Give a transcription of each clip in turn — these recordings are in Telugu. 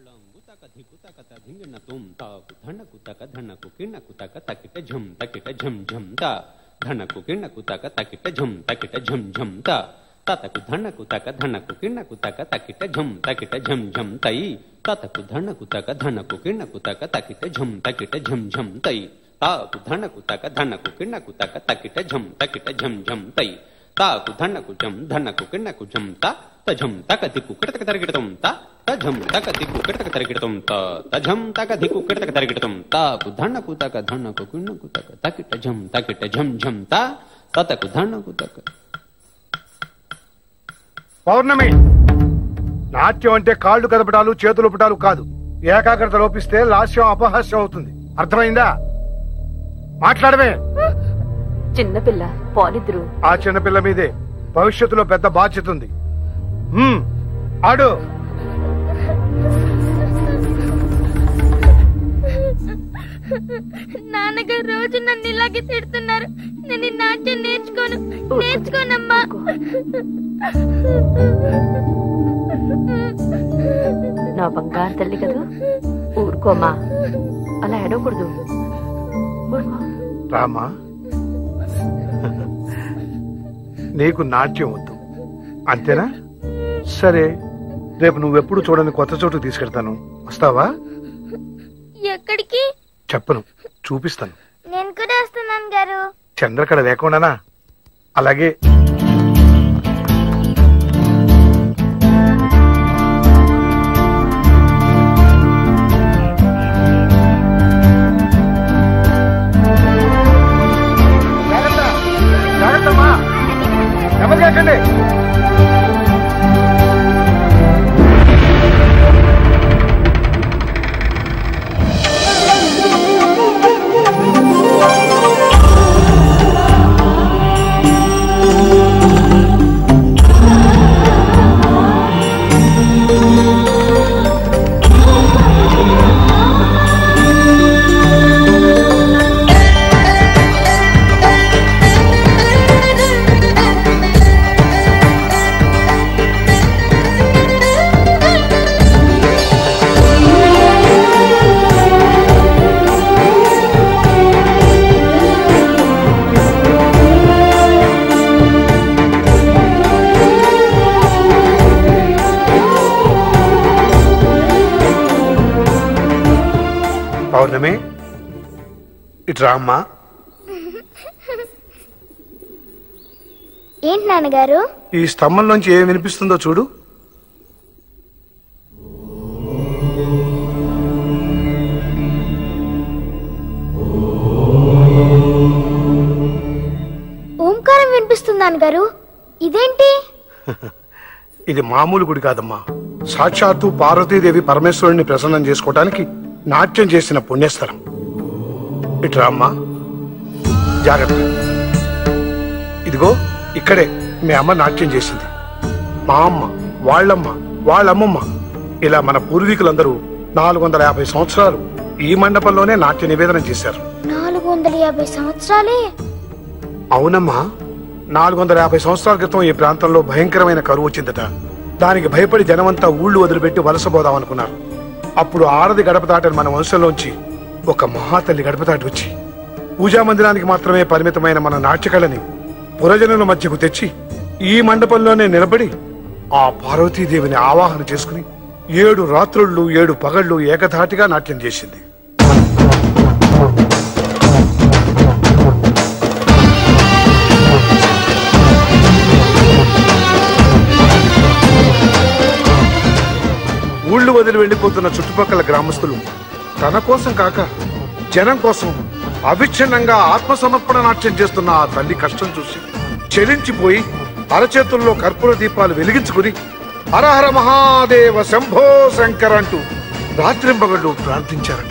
ధింగిణ తుం తాకు ధనకు తక ధనకు కిణకు తక తకిట ఝం తకిట ఝం ఝం తా ధనకు కిణకు తక తకిట ఝం తకిట ఝం ఝం తా తతకు ధనకు తక ధనకు కిణకు తక తకిట ఝం తకిట ఝం ఝం తై తతకు ధనకు తక ధనకు కిణకు తక తకిట ఝం తకిట ఝం ఝం తై తాకు ధనకు తక ధనకు కిణకు తక తకిట ఝం తకిట ఝం ఝం తై తాకు ధనకు జం ధనకు కిణకు జం త తజం తక దిక్కు కిడతక తరగిడతం త తజం తక దిక్కు కిడతక తరగిడతం త తజం తక దిక్కు కిడతక తరగిడతం తాకు ధనకు తక ధనకు కిణకు తక తకిట జం తకిట జం జం త తతకు ధనకు తక పౌర్ణమి నాట్యం అంటే కాళ్ళు కదపటాలు చేతులు ఉపటాలు కాదు ఏకాగ్రత లోపిస్తే లాస్యం అపహాస్యం అవుతుంది అర్థమైందా మాట్లాడమే చిన్నపిల్ల పోనిద్రు ఆ చిన్నపిల్ల మీదే భవిష్యత్తులో పెద్ద బాధ్యత ఉంది హ్మ్, ఆడు నాన్నగారు రోజు నన్ను ఇలాగే తిడుతున్నారు నేను ఈ నాట్యం నేర్చుకోను నేర్చుకోనమ్మా నా బంగారు తల్లి కదా ఊరుకోమా అలా ఏడవకూడదు ఊరుకో రామా నీకు నాట్యం వద్దు అంతేనా సరే రేపు నువ్వెప్పుడు చూడని కొత్త చోటు తీసుకెళ్తాను వస్తావా ఎక్కడికి చెప్పను చూపిస్తాను నేను కూడా వస్తున్నాను గారు చంద్రకళ లేకుండానా అలాగే జాగ్రత్త! జాగ్రత్తమ్మా! నెమ్మదిగా ఎక్కండి. పౌర్ణమి ఇటు రామ్మా ఏంటి నాన్నగారు ఈ స్తంభం నుంచి ఏం వినిపిస్తుందో చూడు ఓంకారం వినిపిస్తుంది నాన్నగారు ఇదేంటి ఇది మామూలు గుడి కాదమ్మా సాక్షాత్తు పార్వతీదేవి పరమేశ్వరుని ప్రసన్నం చేసుకోవటానికి నాట్యం చేసిన పుణ్యస్థలం ఇటు రామ్మా జాగ్రత్త ఇదిగో ఇక్కడే మీ అమ్మ నాట్యం చేసింది మా అమ్మ వాళ్ళమ్మ వాళ్ళమ్మమ్మ ఇలా మన పూర్వీకులందరూ నాలుగు వందల యాభై సంవత్సరాలు ఈ మండపంలోనే నాట్య నివేదన చేశారు నాలుగు వందల యాభై సంవత్సరాలే అవునమ్మా నాలుగు వందల యాభై సంవత్సరాల క్రితం ఈ ప్రాంతంలో భయంకరమైన కరువు వచ్చిందట దానికి భయపడి జనమంతా ఊళ్ళు వదిలిపెట్టి వలసపోదామనుకున్నారు అప్పుడు ఆడది గడప దాటని మన వంశంలోంచి ఒక మహాతల్లి గడప దాటి వచ్చి పూజా మందిరానికి మాత్రమే పరిమితమైన మన నాట్యకళని పురజనుల మధ్యకు తెచ్చి ఈ మండపంలోనే నిలబడి ఆ పార్వతీదేవిని ఆవాహన చేసుకుని ఏడు రాత్రుళ్ళు ఏడు పగళ్ళు ఏకధాటిగా నాట్యం చేసింది ఊళ్ళు వదిలి వెళ్లిపోతున్న చుట్టుపక్కల గ్రామస్తులు తన కోసం కాక జనం కోసం అవిచ్ఛిన్నంగా ఆత్మసమర్పణ నాట్యం చేస్తున్న ఆ తల్లి కష్టం చూసి చెలించిపోయి అరచేతుల్లో కర్పూర దీపాలు వెలిగించుకుని హరహర మహాదేవ శంభో శంకర్ అంటూ రాత్రింబగళ్ళు ప్రార్థించారట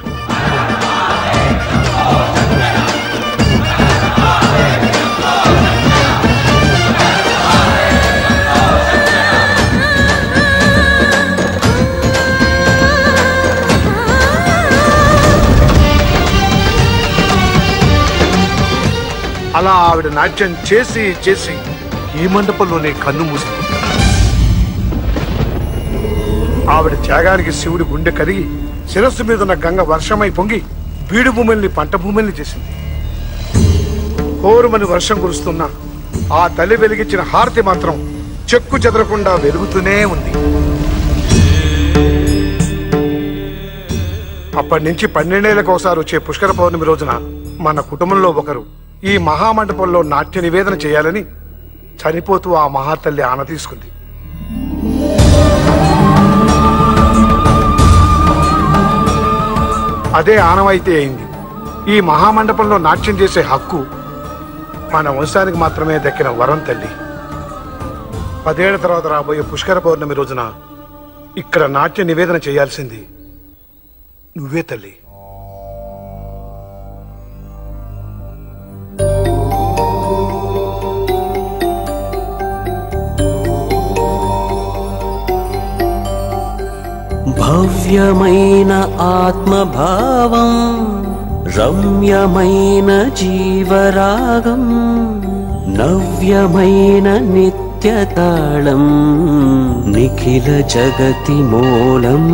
అలా ఆవిడ నాట్యం చేసి చేసి ఈ మండపంలోనే కన్ను మూసింది ఆవిడ త్యాగానికి శివుడి గుండె కరిగి శిరస్సు మీద ఉన్న గంగ వర్షమై పొంగి బీడు భూముల్ని పంట భూముల్ని చేసింది కోరుమని వర్షం కురుస్తున్నా ఆ తల్లి వెలిగించిన హారతి మాత్రం చెక్కు చెదరకుండా వెలుగుతూనే ఉంది అప్పటి నుంచి పన్నెండేళ్లకు ఒకసారి వచ్చే పుష్కర పౌర్ణమి రోజున మన కుటుంబంలో ఒకరు ఈ మహామండపంలో నాట్య నివేదన చేయాలని చనిపోతూ ఆ మహాతల్లి ఆన తీసుకుంది అదే ఆనవాయితీ అయింది ఈ మహామండపంలో నాట్యం చేసే హక్కు మన వంశానికి మాత్రమే దక్కిన వరం తల్లి పదేళ్ల తర్వాత రాబోయే పుష్కర పౌర్ణమి రోజున ఇక్కడ నాట్య నివేదన చేయాల్సింది నువ్వే తల్లి భవ్యమైన ఆత్మభావం రమ్యమైన జీవరాగం నవ్యమైన నిత్యతాళం నిఖిల జగతి మూలం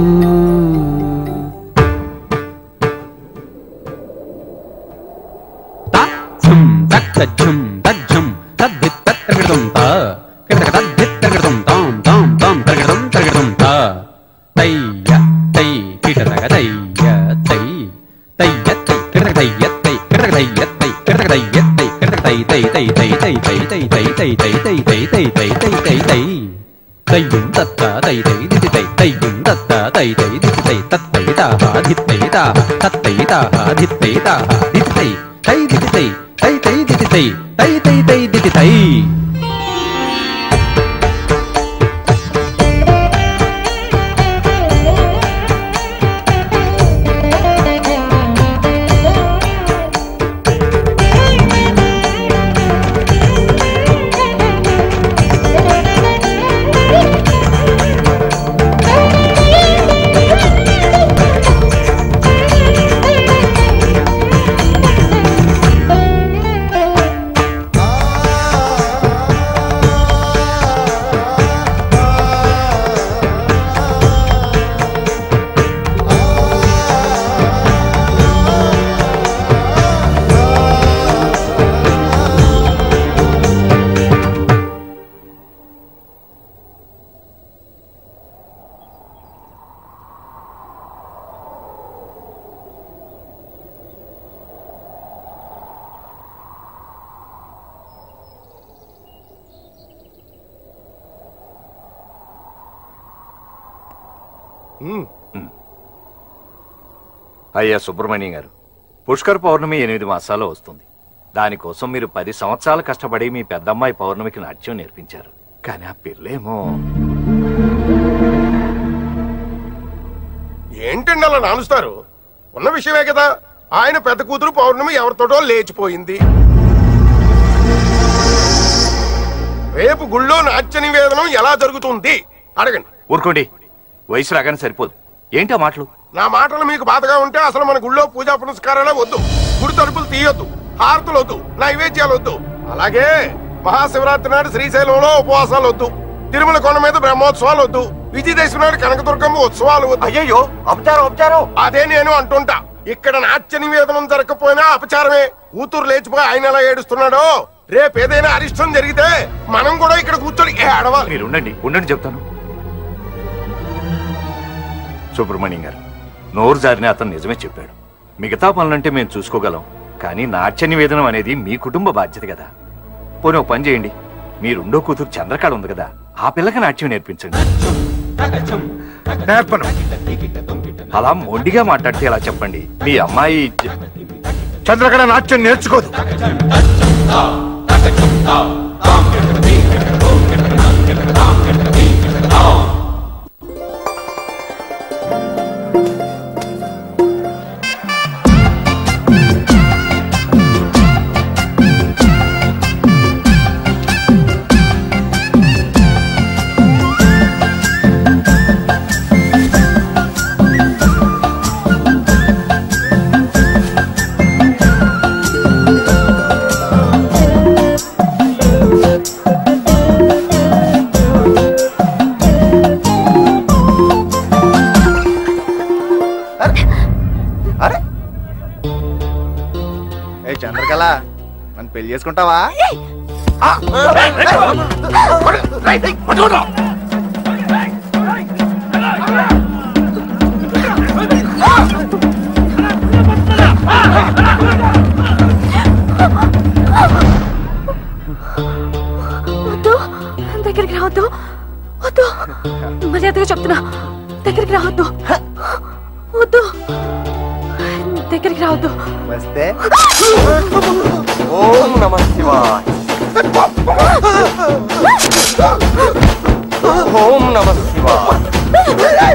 తా ఝం దక్ ఝం దక్ ఝం తద్దిత్ తత్రగడం తా కిరదక తద్దిత్ తరగడం తాం తాం తాం తరగడం తరగడం తా తయ్య తై కిటదక తయ్య తై తయ్య తై కిరదక తయ్య తై కిరదక తయ్య తై కిరదక తయ్య తై కిరదక తై తై తై తై తై తై తై తై తై తై తై తై తై తై తై తై తై తయ్యం తత్త తై తై దితి తై తయ్యం తత్త తై తై దితి తై తత్తై తాహ ధిత్తై తాహ తత్తై తాహ ధిత్తై తాహ దితి తై తై దితి తై తై తై దితి తై తై తై తై దితి తై అయ్యా సుబ్రహ్మణ్యం గారు పుష్కర్ పౌర్ణమి ఎనిమిది మాసాలు వస్తుంది దానికోసం మీరు పది సంవత్సరాలు కష్టపడి మీ పెద్దమ్మాయి పౌర్ణమికి నాట్యం నేర్పించారు కానీ ఆ పిల్లేమో ఏంటండి అలా నానుస్తారు ఉన్న విషయమే కదా ఆయన పెద్ద కూతురు పౌర్ణమి ఎవరితోటో లేచిపోయింది రేపు గుళ్ళో నాట్య నివేదనం ఎలా జరుగుతుంది అడగండి ఊరుకోండి వయసు రాగానే సరిపోదు ఏంటి ఆ మాటలు నా మాటలు మీకు బాధగా ఉంటే అసలు మన గుళ్ళో పూజా పునస్కారాలే వద్దు గుడి తలుపులు తీయొద్దు హారతులు వద్దు నైవేద్యాలు వద్దు అలాగే మహాశివరాత్రి నాడు శ్రీశైలంలో ఉపవాసాలు వద్దు తిరుమల కొండ మీద బ్రహ్మోత్సవాలు వద్దు విజయదశమి నాడు కనకదుర్గమ్మ ఉత్సవాలు వద్దు అయ్యయ్యో అపచారం అపచారం అదే నేను అంటుంటా ఇక్కడ నాట్య నివేదనం జరగకపోయినా అపచారమే కూతురు లేచిపోయి ఆయన ఎలా ఏడుస్తున్నాడో రేపు ఏదైనా అరిష్టం జరిగితే మనం కూడా ఇక్కడ కూర్చొని ఏడవాలి మీరు ఉండండి ఉండండి చెప్తాను సుబ్రహ్మణ్యం గారు నోరు జారిన అతను నిజమే చెప్పాడు మిగతా పనులంటే మేము చూసుకోగలం కానీ నాట్య నివేదనం అనేది మీ కుటుంబ బాధ్యత కదా పోనీ ఒక పని చేయండి మీ రెండో కూతురు చంద్రకాడ ఉంది కదా ఆ పిల్లకి నాట్యం నేర్పించండి నేర్పను అలా మొండిగా మాట్లాడితే ఎలా చెప్పండి మీ అమ్మాయి జ- చంద్రకళ నాట్యం నేర్చుకోదు చంద్రకళ నన్ను పెళ్లి చేసుకుంటావా వద్దు దగ్గరికి రావద్దు వద్దు మర్యాదగా చెప్తున్నా దగ్గరికి రావద్దు వద్దు దగ్గరికి రావద్దు వస్తే ఓం నమ శివాయ ఓం నమ శివాయ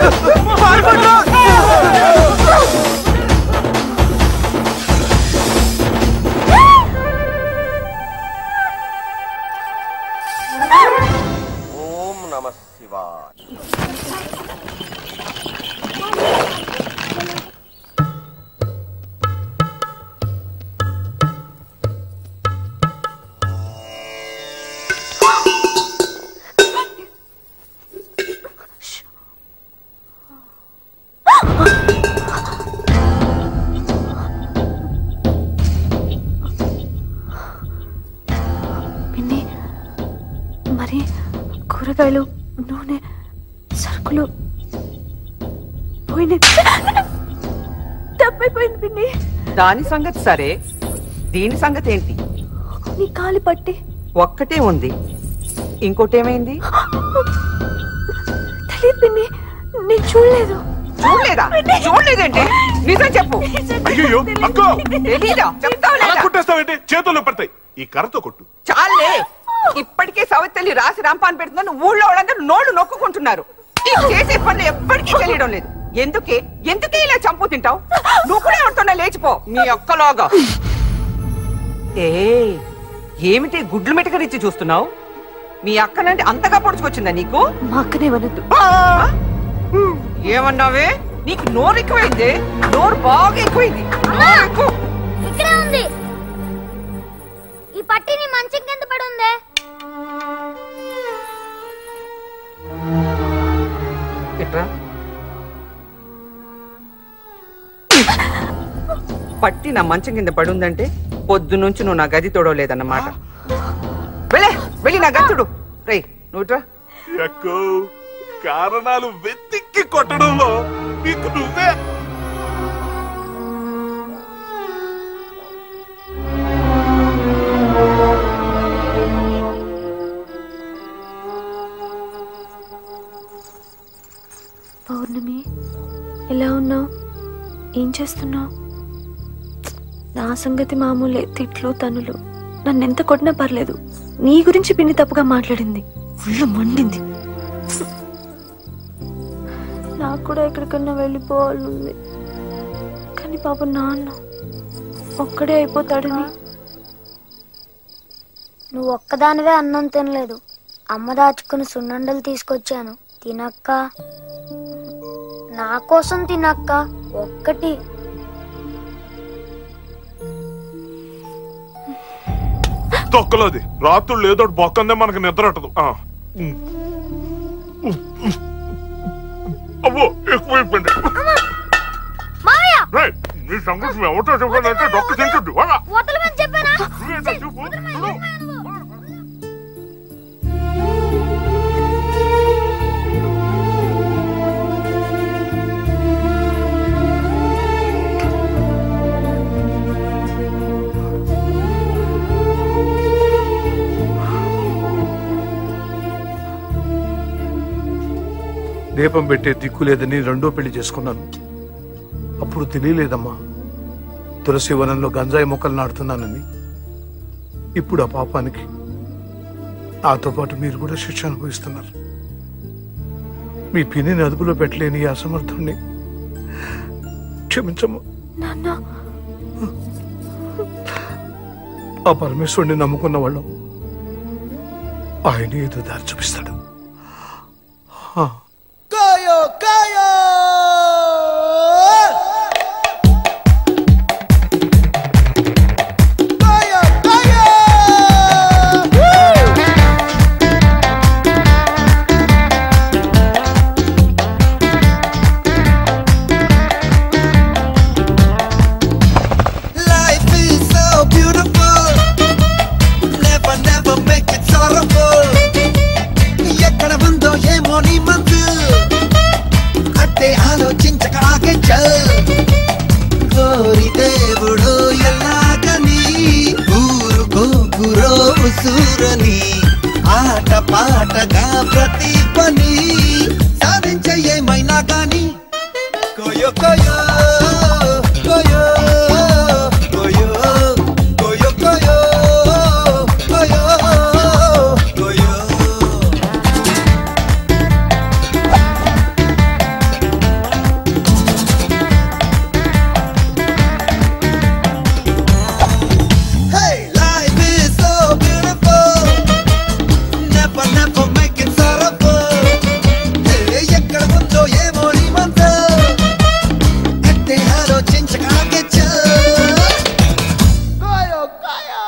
ఓం నమ శివాయ పిన్ని మరి కూరగాయలు నూనె సరుకులు పోయినాయి తప్పైపోయింది పిన్ని దాని సంగతి సరే దీని సంగతి ఏంటి నీ కాలి పట్టి ఒక్కటే ఉంది ఇంకోటేమైంది తెలియదు పిన్ని నేను చూడలేదు చూడలేదా చూడలేదేంటి నిజం చెప్పు అయ్యో అక్కో తెలీదా చెప్తావు అలా లేదా కుట్టేస్తావేంటి చేతుల్లో పడతాయి ఈ కర్రతో కొట్టు చాలే ఇప్పటికే సవతల్లి రాసి రాంపాన్ పెడుతుందని ఊళ్ళో వాళ్ళందరూ నోళ్ళు నొక్కుకుంటున్నారు ఈ చేసే పనులు ఎప్పటికీ తెలియడం లేదు ఎందుకే ఎందుకే ఇలా చంపు తింటావు నువ్వు కూడా ఎవరితోనే లేచిపో మీ అక్కలాగా ఏ ఏమిటి గుడ్లు మెటకరిచ్చి చూస్తున్నావు మీ అక్కనంటే అంతగా పొడుచుకొచ్చిందా నీకు మా అక్కనే వనద్దు ఆ? ఏమన్నావే నీకు నోరు ఎక్కువైంది నోరు బాగా ఎక్కువైంది నోరు ఎక్కువ. ఇక్కడే ఉంది ఈ పట్టి నీ మంచం కింద పడి ఉందే ఇట్రా పట్టి నా మంచం కింద పడుందంటే పొద్దు నుంచి నువ్వు నా గది తోడవలేదన్నమాట వెళ్ళే వెళ్ళి నా గతుడు రే నువ్వు ఇట్రా ఎక్కువ కారణాలు వెతిక్కి కొట్టడంలో నీకు నువ్వే పౌర్ణమి ఎలా ఉన్నావు ఏం చేస్తున్నావు నా సంగతి మామూలే తిట్లు తనులు నన్ను ఎంత కొట్టినా పర్లేదు నీ గురించి పిన్ని తప్పుగా మాట్లాడింది ఒళ్ళు మండింది నాకు కూడా ఎక్కడికన్నా వెళ్ళిపోవాలనుంది కానీ పాప నాన్న ఒక్కడే అయిపోతాడని నువ్వు ఒక్కదానివే అన్నం తినలేదు అమ్మ దాచుకుని సున్నుండలు తీసుకొచ్చాను తినక్క నా కోసం తినక్క ఒక్కటి తొక్కలోది రాత్రులు ఏదో ఒకటి బొక్కందే మనకి నిద్ర అట్టదు ఆ. అబ్బో ఎక్కువైపోయింది మావయ్య రేయ్, నీ సంగతి ఎవరితో చెప్పాలంటే డొక్క తింటుంది వాగా. వదలమని చెప్పానా నువ్వేంటో చూపు. చూడు. దీపం పెట్టే దిక్కు లేదని రెండో పెళ్లి చేసుకున్నాను అప్పుడు తెలియలేదమ్మా తులసి వనంలో గంజాయి మొక్కలు నాటుతున్నానని ఇప్పుడు ఆ పాపానికి నాతో పాటు మీరు కూడా శిక్ష అనుభవిస్తున్నారు మీ పిన్నిని అదుపులో పెట్టలేని ఈ అసమర్థుణ్ణి క్షమించమ్మా నాన్న ఆ పరమేశ్వరుని నమ్ముకున్న వాళ్ళం ఆయన ఏదో దారి చూపిస్తాడు హా. Life is ఉసూరని ఆట పాటగా ప్రతి పని సాధించే ఏమైనా కానీ కోయో కోయో కోయో కోయో కోయో కోయో కోయో కోయో Hey, life is so beautiful. Never, never make it sorrowful. Hey, ఎక్కడ ఉందో ఏమో నీ మనసు. ఎట్టే ఆలోచించకాకే చల్. కోయో, కోయో.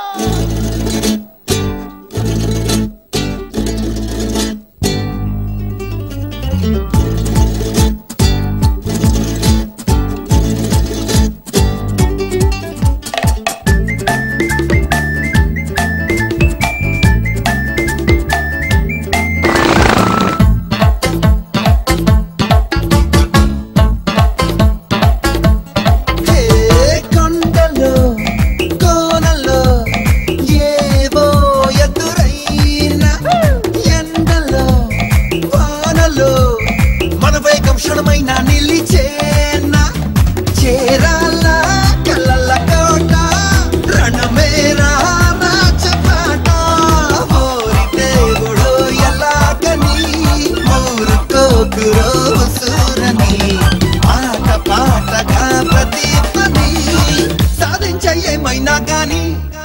హే, కొండలో కోనలో ఏవో ఎదురైనా ఎండలో వానలో మన వేగం క్షణమైన నిలిచేనా చేరాల కళ్ళల కోట రణమేరా రాజపాట ఓరి దేవుడు ఎలాగని ఊరుకోకురో సూరని ఆట పాటగా ప్రతి పని సాధించే ఏమైనా గాని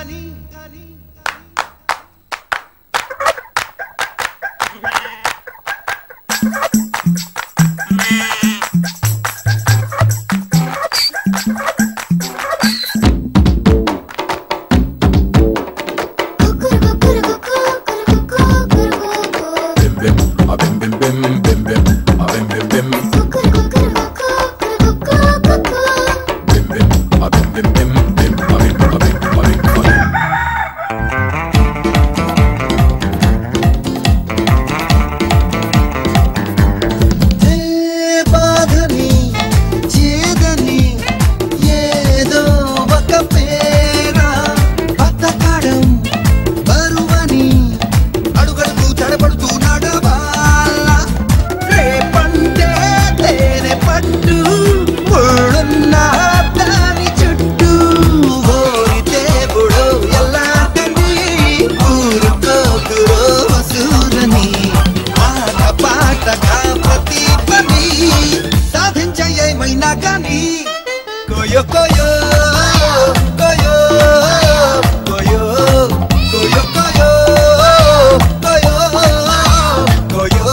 ఏ బాధని చేదని ఏదో ఒక పేరా బతకడం బరువని అడుగడుగు తడబడుతూ నడవాల రేపంటే తేనె పట్టు ముళ్ళున్న దాని చుట్టూ ఓరి దేవుడు ఎల్లాటని ఊరుకోకురో సూరని ఆట పాటగా ప్రతి పని సాధించే ఏమైనా కానీ కోయో కోయో కోయో కోయో కోయో కోయో కోయో కోయో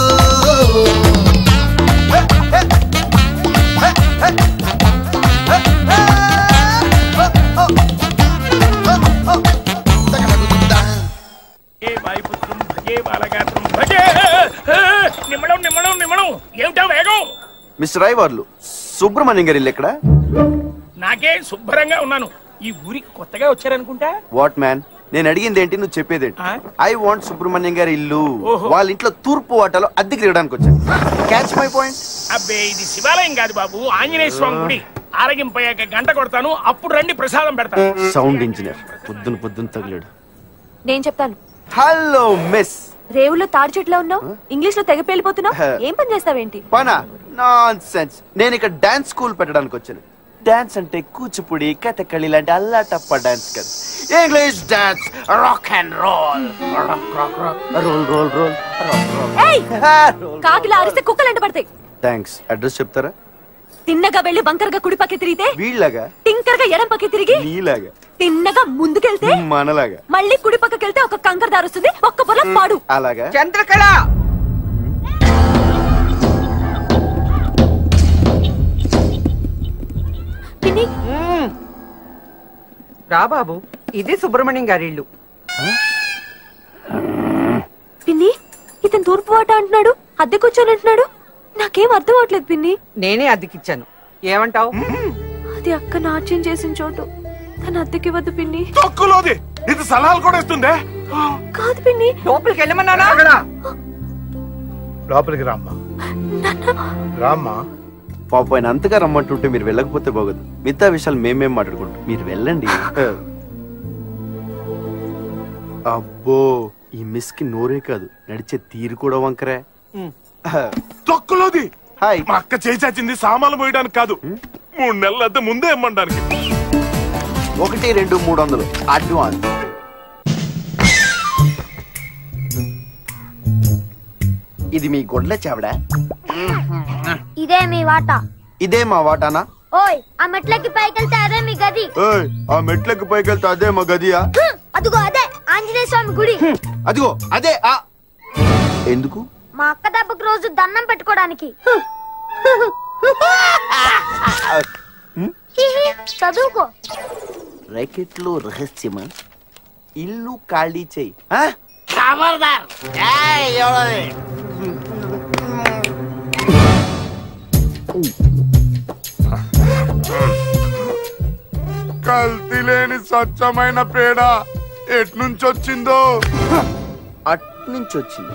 ఏ వాయుపుత్రం భజే బాలగాత్రం భజే నిమ్మడం నిమ్మడం నిమ్మడం ఏమిటా వేగం మిస్టర్ ఐవర్లు సుబ్రహ్మణ్యం గారి ఇల్లు ఎక్కడ నాకే శుభ్రంగా ఉన్నాను ఈ ఊరికి కొత్తగా వచ్చారనుకుంటా వాట్ మ్యాన్ నేను అడిగింది ఏంటి నువ్వు చెప్పేదేంటి ఆ? ఐ వాంట్ సుబ్రహ్మణ్యం గారి ఇల్లు ఓహో. వాళ్ళ ఇంట్లో తూర్పు వాటలో అద్దెకి తిరగడానికి వచ్చాను క్యాచ్ మై పాయింట్ అబ్బే ఇది శివాలయం కాదు బాబు ఆంజనేయ స్వామి గుడి ఆరగింపయ్యాక గంట కొడతాను అప్పుడు రండి ప్రసాదం పెడతాను సౌండ్ ఇంజనీర్ పొద్దున పొద్దున తగిలాడు నేను చెప్తాను హలో మిస్ రేవులో తాడి చెట్లో ఉన్నావు ఇంగ్లీష్ లో తెగ పేలిపోతున్నావు ఏం పని చేస్తావేంటి పనా నాన్ సెన్స్ నేను ఇక్కడ డాన్స్ స్కూల్ పెట్టడానికి వచ్చాను డాన్స్ అంటే కూచిపూడి కథకళి లాంటి అల్లాటప్ప డాన్స్ కదా English dance rock and roll roll roll roll ఏయ్! కాకిలా అరిస్తే కుక్కలు ఎంట పడతాయి థ్యాంక్స్ అడ్రస్ చెప్తారా తిన్నగా వెళ్ళి వంకరగా కుడి పక్క తిరిగితే వీళ్ళగా టింకరగా ఎడం పక్క తిరిగి నీలాగా తిన్నగా ముందుకెళ్తే మనలాగా మళ్ళీ కుడి పక్కకెళ్తే ఒక కంకర దారి వస్తుంది ఒక్క పొల పాడు అలాగా చంద్రకళ పిన్ని రా బాబు ఇది సుబ్రహ్మణ్యం గారి ఇల్లు పిన్ని ఇతను తూర్పు వాట అంటున్నాడు అద్దెకొచ్చానంటున్నాడు నాకేం అర్థం అవట్లేదు పిన్ని నేనే అద్దెకిచ్చాను ఏమంటావు అది అక్క నాట్యం చేసిన చోటు తన అద్దెకివ్వద్దు పిన్ని తొక్కులోది ఇది సలహాలు కూడా ఇస్తుందే కాదు పిన్ని లోపలికి వెళ్ళమన్నానా లోపలికి రామ్మా రామ్మా పాప ఆయన అంతగా రమ్మంటుంటే మీరు వెళ్ళకపోతే బాగోదు మిగతా విషయాలు మేమేం మాట్లాడుకుంటాం మీరు వెళ్ళండి అబ్బో ఈ మిస్ కి నోరే కాదు నడిచే తీరు కూడా వంకరే తొక్కలోది హాయ్ మా అక్క చేచాచింది సామాన్లు పోయడానికి కాదు మూడు నెలల అద్దె ముందే ఇమ్మండానికి ఒకటి రెండు మూడు వందలు అడ్వాన్స్ ఇది మీ గొడ్ల చావిడ ఇదే మీ వాట ఇదే మా వాటానా ఓయ్ ఆ మెట్లకి పైకెళ్తే అదే మీ గది ఏయ్, ఆ మెట్లకి పైకెళ్తే అదే మా గదియా హ్మ్, అదిగో అదే ఆంజనేయ స్వామి గుడి అదిగో అదే ఆ ఎందుకు మా అక్క దెబ్బకి రోజు దండం పెట్టుకోవడానికి హిహి, చదువుకో ర్యాకెట్లో రహస్యమా ఇల్లు ఖాళీ చెయ్యి ఆ? కల్తీ లేని స్వచ్ఛమైన పేడ ఎట్నుంచి వచ్చిందో అట్నుంచి వచ్చింది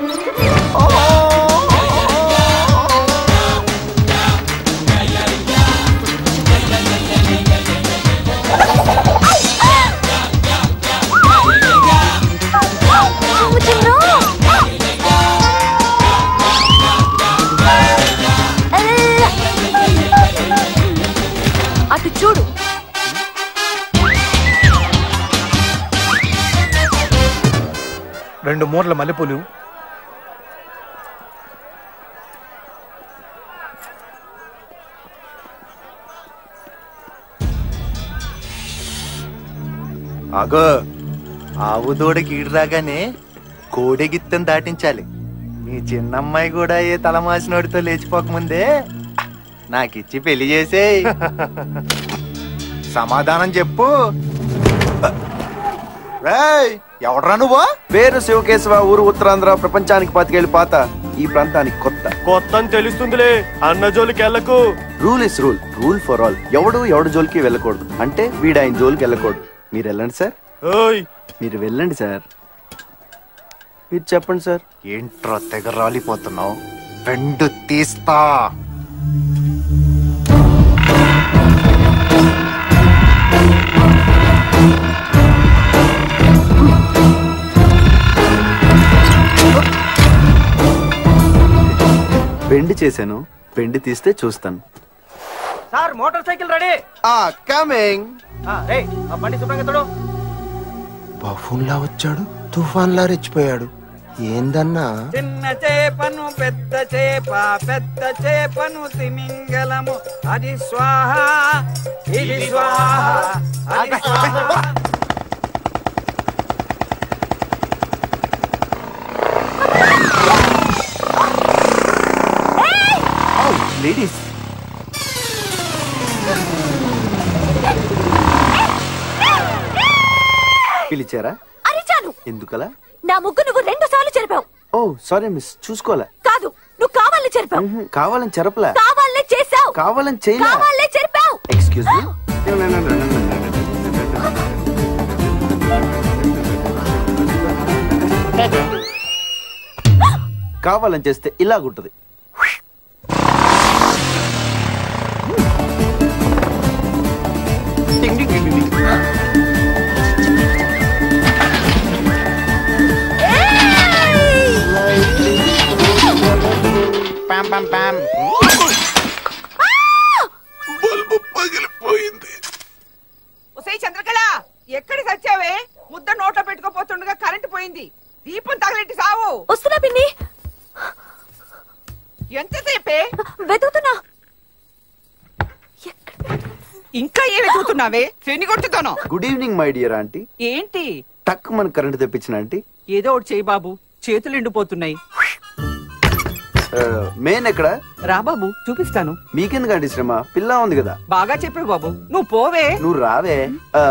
అటు చూడు రెండు మూరల మల్లెపూలు అగో ఆవు దూడకి ఈడు రాగానే కోడెగిత్తం దాటించాలి నీ చిన్నమ్మాయి కూడా ఏ తలమాసినోడితో లేచిపోకముందే నాకిచ్చి పెళ్లి చేసే సమాధానం చెప్పు రేయ్, ఎవడ్రా నువ్వు పేరు శివకేశవ ఊరు ఉత్తరాంధ్ర ప్రపంచానికి పాతికేళ్ళు పాత ఈ ప్రాంతానికి కొత్త కొత్త అని తెలుస్తుందిలే అన్న జోలికి వెళ్ళకు rule is rule rule for all ఎవడు ఎవడు జోలికి వెళ్ళకూడదు అంటే వీడు ఆయన జోలికి వెళ్ళకూడదు మీరు వెళ్ళండి సార్ ఓయ్ మీరు వెళ్ళండి సార్ మీరు చెప్పండి సార్ ఏంట్రా తెగ రాలిపోతున్నావు రెండు తీస్తా పెండి చేశాను పెండి తీస్తే చూస్తాను సార్ మోటార్ సైకిల్ రెడీ ఆ కమింగ్ రేయ్ ఆ బండి శుభ్రంగా తోడు బఫూన్లా వచ్చాడు తుఫాన్లా రెచ్చిపోయాడు ఏందన్నా చిన్న చేపను పెద్ద చేప పెద్ద చేపను తిమింగలము అది స్వాహ ఇది స్వాహ అది స్వాహ లేడీస్ పిలిచారా అరిచాను ఎందుకలా నా ముగ్గు నువ్వు రెండు సార్లు చెరిపావు ఓ సారీ మిస్ చూసుకోలే కాదు నువ్వు కావాలని చెరిపావు మ్హూ, కావాలని చెరపలే కావాలనే చేసావు కావాలని చేయలే కావాలనే చెరిపావు ఎక్స్క్యూజ్ మీ కావాలని చేస్తే ఇలాగుంటది టింగ్ టింగ్ టింగ్ టింగ్. పాం పాం పాం బల్బు పగిలిపోయింది ఒసే చంద్రకళ ఎక్కడ సచ్చావే ముద్ద నోట్లో పెట్టుకోపోతుండగా కరెంటు పోయింది దీపం తగలెట్టి సావు వస్తున్నా పిన్ని ఎంతసేపే వెతుకుతున్నా ఇంకా ఏ వెతుకుతున్నావే శని కొట్టుతాను good evening my dear aunty ఏంటి టక్ మన కరెంట్ తెప్పించిన ఆంటీ ఏదో ఒకటి చేయి బాబు చేతులు ఎండిపోతున్నాయి మెయిన్ ఎక్కడ రా బాబు చూపిస్తాను మీకెందుకండి శ్రమ పిల్ల ఉంది కదా బాగా చెప్పావు బాబు నువ్వు పోవే నువ్వు రావే ఆ,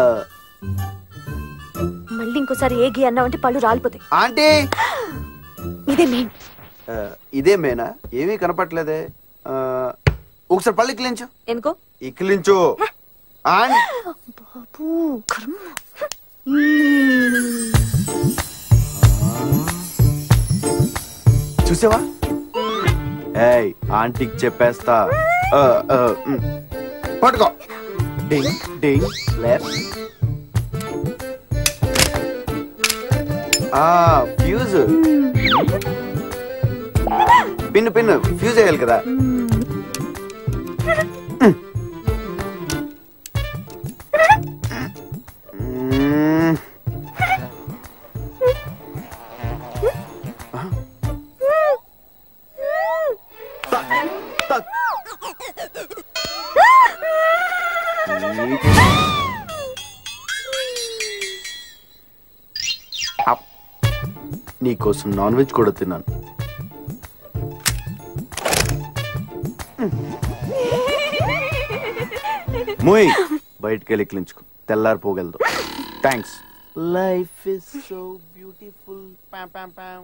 మళ్ళీ ఇంకోసారి ఏగి అన్నావంటే పళ్ళు రాలిపోతాయి ఆంటీ ఇదే మెయిన్ ఆ, ఇదే మేనా ఏమీ కనపట్లేదే ఆ, ఒకసారి పళ్ళు ఇక్కిలించు ఎందుకో ఇక్కిలించు ఆంటీ బాబు కర్మ చూసావా ఏయ్ ఆంటీకి చెప్పేస్తా ఆ, ఆ, ఉమ్. పట్టుకో డింగ్ డింగ్ లెఫ్ట్ ఆ ఫ్యూజ్ పిన్ను పిన్ను ఫ్యూజ్ వేయాలి కదా మ్మ్. అప్. నీకోసం నాన్ వెజ్ కూడా తిన్నాను మూయ్ బయటికి వెళ్ళి క్లించుకో తెల్లారిపోగలదు thanks life is so beautiful పామ్ పామ్ పామ్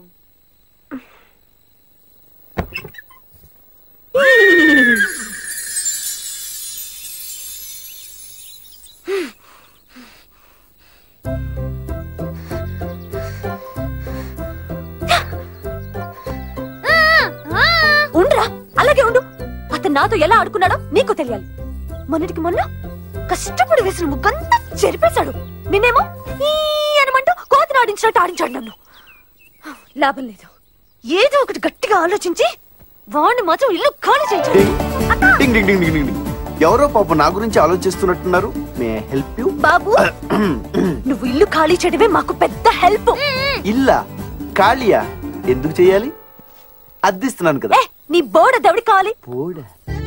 ఉండ్రా అలాగే ఉండు అతను నాతో ఎలా ఆడుకున్నాడో నీకు తెలియాలి మొన్నటికి మొన్న కష్టపడి వేసిన ముగ్గంతా చెరిపేశాడు నేనేమో ఈ అనమంటూ కోతిని ఆడించినట్టు ఆడించాడు నన్ను లాభం లేదు ఏదో ఒకటి గట్టిగా ఆలోచించి వాడిని మాత్రం ఇల్లు ఖాళీ చేయించాడు డింగ్ డింగ్ డింగ్ డింగ్ డింగ్ డింగ్. ఎవరో పాప నా గురించి ఆలోచిస్తున్నట్టున్నారు మే హెల్ప్ యూ బాబు నువ్వు ఇల్లు ఖాళీ చేయడమే మాకు పెద్ద హెల్ప్ ఇల్లా ఖాళీయా ఎందుకు చేయాలి అద్దిస్తున్నాను కదా నీ బోర్డ దవడి కావాలి బోర్డ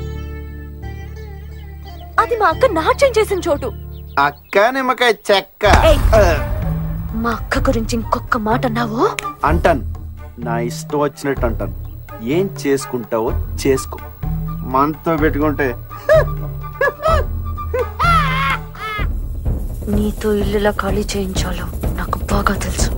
అది మా అక్క నాట్యం చేసిన చోటు అక్క నిమ్మకాయ చెక్క ఏయ్. ఆ, మా అక్క గురించి ఇంకొక మాట అన్నావు అంటాను నా ఇష్టం వచ్చినట్టు అంటాను ఏం చేసుకుంటావో చేసుకో మనతో పెట్టుకుంటే నీతో ఇల్లులా ఖాళీ చేయించాలో నాకు బాగా తెలుసు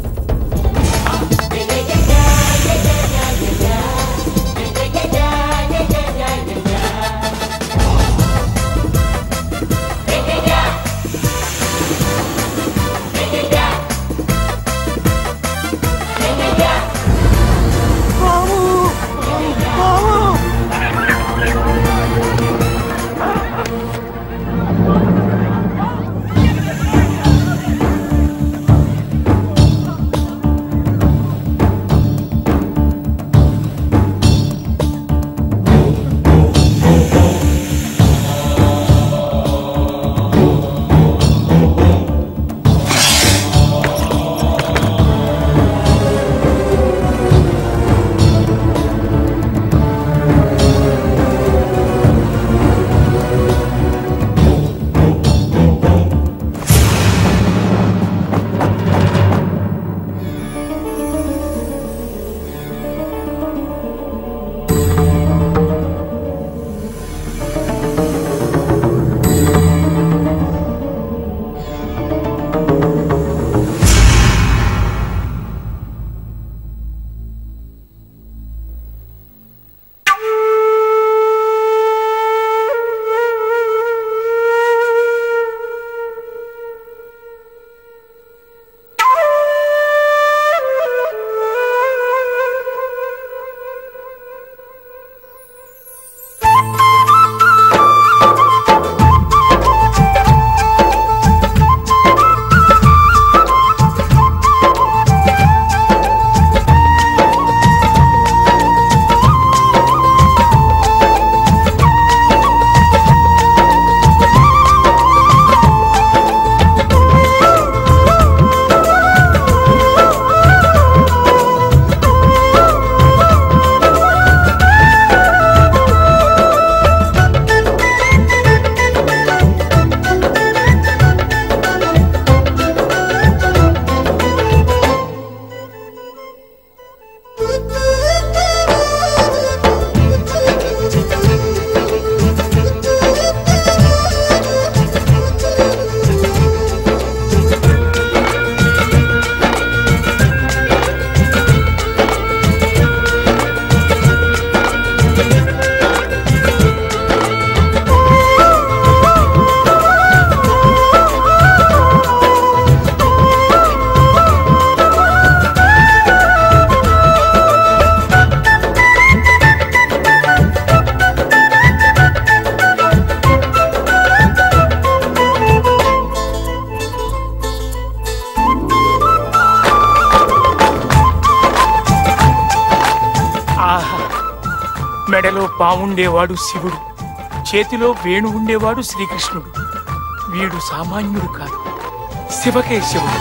మెడలో పావుండేవాడు శివుడు చేతిలో వేణు ఉండేవాడు శ్రీకృష్ణుడు వీడు సామాన్యుడు కాదు శివకేశవుడు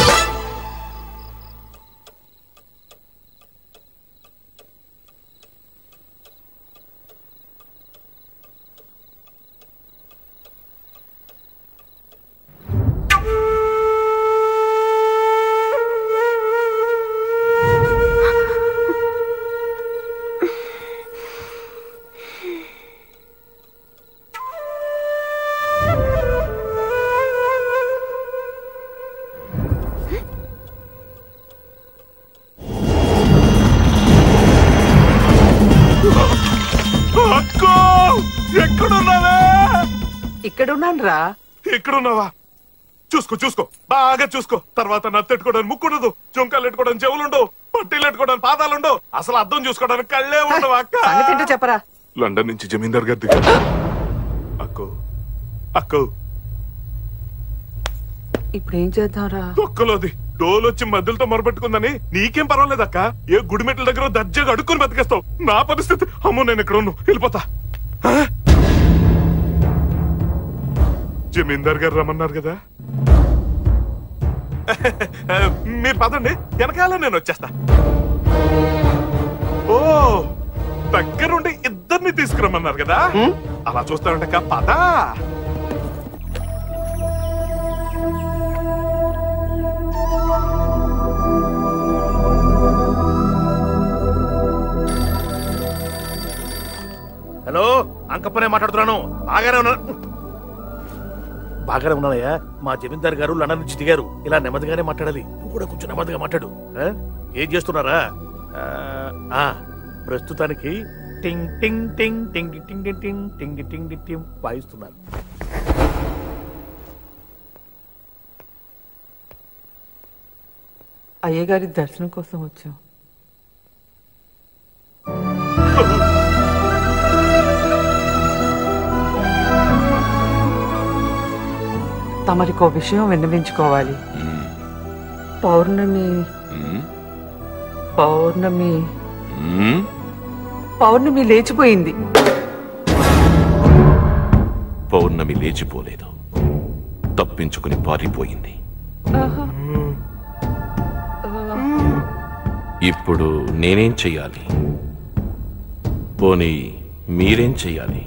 అక్కో ఎక్కడున్నావే ఇక్కడున్నాను రా ఎక్కడున్నావా చూసుకో చూసుకో బాగా చూసుకో తర్వాత నత్తెట్టుకోవడానికి ముక్కుండదు చొంకాలు ఎట్టుకోవడానికి చెవులుండవు పట్టీలు ఎట్టుకోవడానికి పాదాలుండవు అసలు అర్థం చూసుకోవడానికి కళ్ళే ఉండవు అక్క సంగతి ఏంటో చెప్పరా లండన్ నుంచి జమీందార్ గారి దగ్గర అక్కో అక్కో ఇప్పుడు ఏం చేద్దాంరా ఒక్కలోది డోలు వచ్చి మధ్యలతో మొరపెట్టుకుందని నీకేం పర్వాలేదు అక్క ఏ గుడిమెట్ల దగ్గర దర్జాగా అడుక్కుని బతికేస్తావు నా పరిస్థితి అమ్మో నేను ఇక్కడ ఉన్నాను వెళ్ళిపోతా ఆ? జమీందార్ గారు రమ్మన్నారు కదా మీరు పదండి వెనకాల నేను వచ్చేస్తా ఓ దగ్గరుండి ఇద్దరిని తీసుకురమ్మన్నారు కదా అలా చూస్తానంటే అక్క పదా హలో అంకప్పనే మాట్లాడుతున్నాను బాగానే ఉన్నాను బాగానే ఉన్నానయ్యా మా జమీందార్ గారు లండన్ నుంచి దిగారు ఇలా నెమ్మదిగానే మాట్లాడాలి నువ్వు కూడా కొంచెం నెమ్మదిగా మాట్లాడు ఆ? ఏం చేస్తున్నారా ఆ, ఆ, ప్రస్తుతానికి టింగ్ టింగ్ టింగ్ టింగ్ టింగ్ టింగ్ టింగ్ టింగ్ టింగ్ టింగ్ వాయిస్తున్నారు అయ్యగారి దర్శనం కోసం వచ్చాం తమరికో విషయం విన్నవించుకోవాలి పౌర్ణమి పౌర్ణమి పౌర్ణమి లేచిపోయింది పౌర్ణమి లేచిపోలేదు తప్పించుకుని పారిపోయింది ఆహా. ఇప్పుడు నేనేం చెయ్యాలి పోనీ మీరేం చెయ్యాలి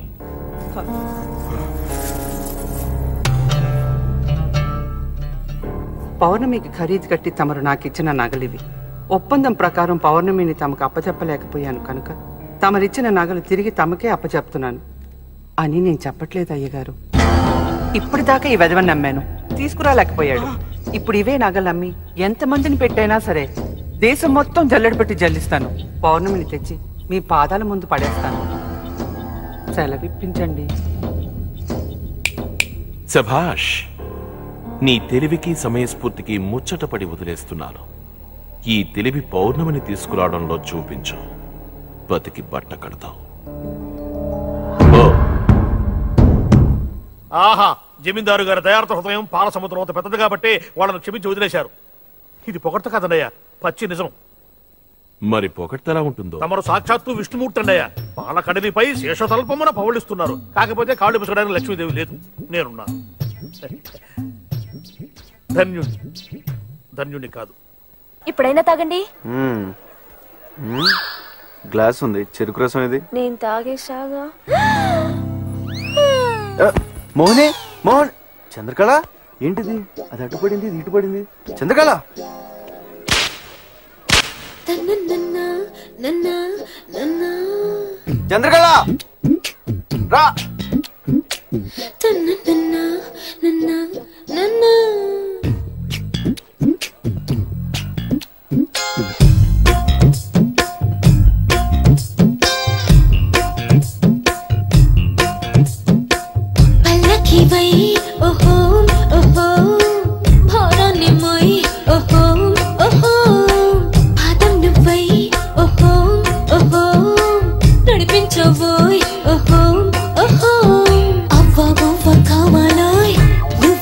పౌర్ణమికి ఖరీదు కట్టి తమరు నాకిచ్చిన నగలివి ఒప్పందం ప్రకారం పౌర్ణమిని తమకు అప్పచెప్పలేకపోయాను కనుక తమరిచ్చిన నగలు తిరిగి తమకే అప్పచెప్తున్నాను అని నేను చెప్పట్లేదు అయ్యగారు ఇప్పటిదాకా ఈ వెధవని నమ్మాను తీసుకురాలేకపోయాడు ఇప్పుడు ఇవే నగలు అమ్మి ఎంతమందిని పెట్టైనా సరే దేశం మొత్తం జల్లెడ పెట్టి జల్లిస్తాను పౌర్ణమిని తెచ్చి మీ పాదాల ముందు పడేస్తాను సెలవిప్పించండి సభాష్ నీ తెలివికి సమయస్ఫూర్తికి ముచ్చటపడి వదిలేస్తున్నాను ఈ తెలివి పౌర్ణమిని తీసుకురావడంలో చూపించు బతికి బట్ట కడతావు ఓ ఆహా జమీందారు గారి దయార్థ హృదయం పాల సముద్రం అంత పెద్దది కాబట్టి వాళ్ళని క్షమించి వదిలేశారు ఇది పొగడ్త కాదన్నయ్య పచ్చి నిజం మరి పొగడ్తలా ఉంటుందో తమరు సాక్షాత్తు విష్ణుమూర్తి అండయ్య పాల కడలిపై శేషతల్పమున పవళిస్తున్నారు కాకపోతే కాళ్ళు పిసడానికి లక్ష్మీదేవి లేదు నేనున్నా ధన్యుణ్ణి ధన్యుణ్ణి కాదు ఇప్పుడైనా తాగండి మ్మ్. మ్మ్. గ్లాస్ ఉంది చెరుకు రసం ఇది నేను తాగేసాగా ఆ, మోహనే మోహన్ చంద్రకళ ఏంటిది అది అడ్డుపడింది ఇది ఇటుపడింది చంద్రకళ చంద్రకళ రా పల్లకివై ఓహో ఓహో భరణిమై ఓహో ఓహో పాదం నువ్వై ఓహో ఓహో నడిపించవోయ్ ఓహో ఓహో అవ్వ అవ్వ కావాలోయ్ నువ్వు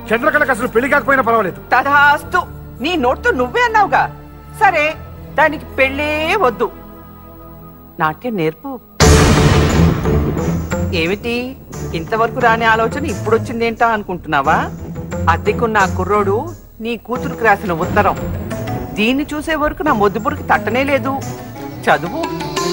చంద్రకళకు అసలు పెళ్లి కాకపోయినా పర్వాలేదు తథాస్తు నీ నోట్తో నువ్వే అన్నావుగా సరే దానికి పెళ్ళే వద్దు నాట్యం నేర్పు ఏమిటి ఇంతవరకు రాని ఆలోచన ఇప్పుడు వచ్చిందేంటా అనుకుంటున్నావా అద్దెకున్న ఆ కుర్రోడు నీ కూతురుకు రాసిన ఉత్తరం దీన్ని చూసే వరకు నా మొద్దుబురికి తట్టనే లేదు చదువు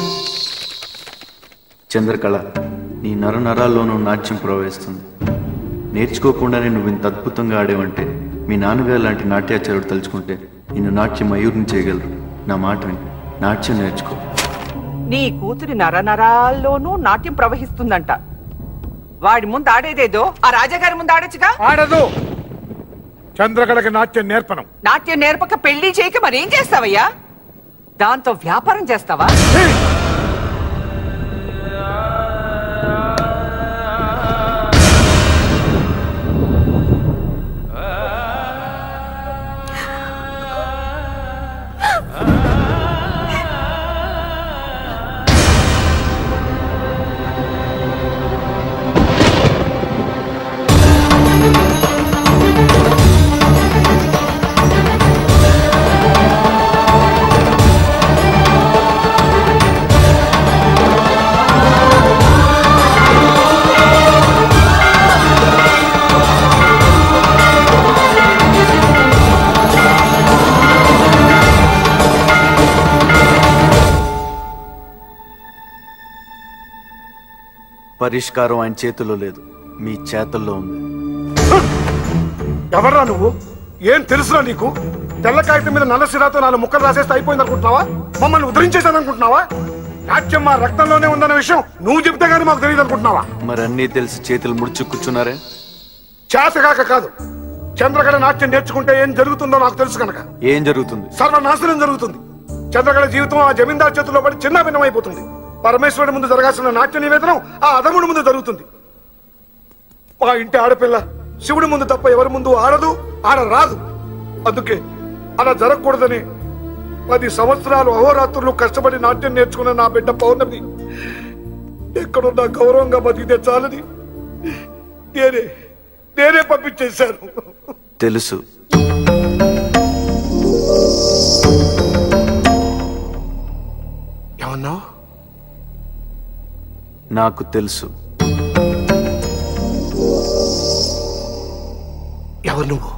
చంద్రకళ నీ నర నరాల్లోనూ నాట్యం ప్రవహిస్తుంది నేర్చుకోకుండానే నువ్వు ఇంత అద్భుతంగా ఆడేవంటే మీ నాన్నగారు లాంటి నాట్యాచార్యుడు తలుచుకుంటే నిన్ను నాట్యం మయూరిని చేయగలరు నా మాట విని నాట్యం నేర్చుకో నీ కూతురి నరనరాల్లోనూ నాట్యం ప్రవహిస్తుందంట వాడి ముందు ఆడేదేదో ఆ రాజాగారి ముందు ఆడొచ్చుగా ఆడదు చంద్రకళకి నాట్యం నేర్పണം నాట్యం నేర్పక పెళ్లి చేయక మరేం చేస్తావయ్యా దాంతో వ్యాపారం చేస్తావా పరిష్కారం ఆయన చేతిలో లేదు మీ చేతుల్లో ఉంది ఎవరా నువ్వు ఏం తెలుసురా నీకు తెల్ల కాగితం మీద నల్ల సిరాతో నాలుగు ముక్కలు రాసేస్తే అయిపోయింది అనుకుంటున్నావా మమ్మల్ని ఉద్ధరించేసాను అనుకుంటున్నావా నాట్యం మా రక్తంలోనే ఉందన్న విషయం నువ్వు చెప్తే గానీ మాకు తెలియదు అనుకుంటున్నావా మరి అన్నీ తెలిసి చేతులు ముడుచు కూర్చున్నారే చేతగాక కాదు చంద్రకళ నాట్యం నేర్చుకుంటే ఏం జరుగుతుందో నాకు తెలుసు కనుక ఏం జరుగుతుంది సర్వనాశనం జరుగుతుంది చంద్రకళ జీవితం ఆ జమీందార్ చేతుల్లో పడి చిన్న భిన్నమైపోతుంది పరమేశ్వరుడి ముందు జరగాల్సిన నాట్య నివేదనం ఆ అధముడి ముందు జరుగుతుంది మా ఇంటి ఆడపిల్ల శివుడి ముందు తప్ప ఎవరి ముందు ఆడదు ఆడరాదు అందుకే అలా జరగకూడదని పది సంవత్సరాలు అహోరాత్రులు కష్టపడి నాట్యం నేర్చుకున్న నా బిడ్డ పౌర్ణమి ఎక్కడున్నా గౌరవంగా బతికితే చాలని నేనే నేనే పంపించేశాను తెలుసు ఏమన్నావు నాకు తెలుసు ఎవరు నువ్వు